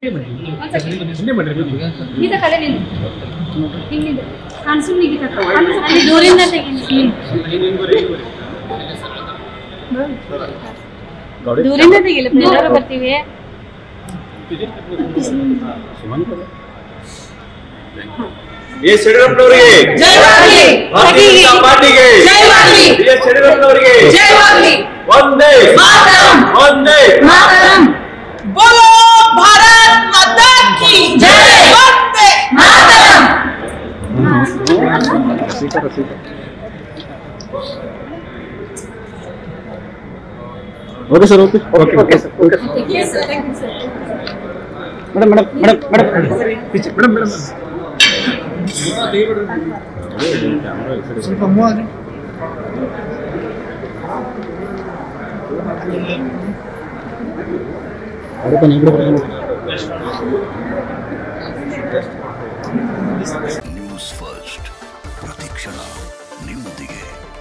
ಗೀತ ಕಲೆ ನಿಂದು ಹಿಂಗಿಂದು ನಾನು ಸುಮ್ಮನೆ ಗೀತ ಅಲ್ಲಿ ದೂರಿಂದ ತೆಗೀನಿ ದೂರಿಂದ ತೆಗಿಲ್ಲ ಎಲ್ಲರೂ ಬರ್ತೀವಿ ಎಸ್ ಯಡಿಯೂರಪ್ಪನವರಿಗೆ ಜಯವಾಗಲಿ ಭಾರತೀಯ ಜನತಾ ಪಾರ್ಟಿಗೆ ಜಯವಾಗಲಿ ಎಸ್ ಯಡಿಯೂರಪ್ಪನವರಿಗೆ ಜಯವಾಗಲಿ ಒಂದೇ ಮಾತರಂ ಒಂದೇ ಮಾತರಂ बोलो भारत माता की जय वंदे मातरम okay sir okay okay okay sir okay madam madam madam madam madam madam ಸ್ವಲ್ಪ ಮೂವ್ ಆಗ್ರಿ ನ್ಯೂಸ್ ಫಸ್ಟ್ ಪ್ರತಿಕ್ಷಣ ನಿಮ್ಮೊಂದಿಗೆ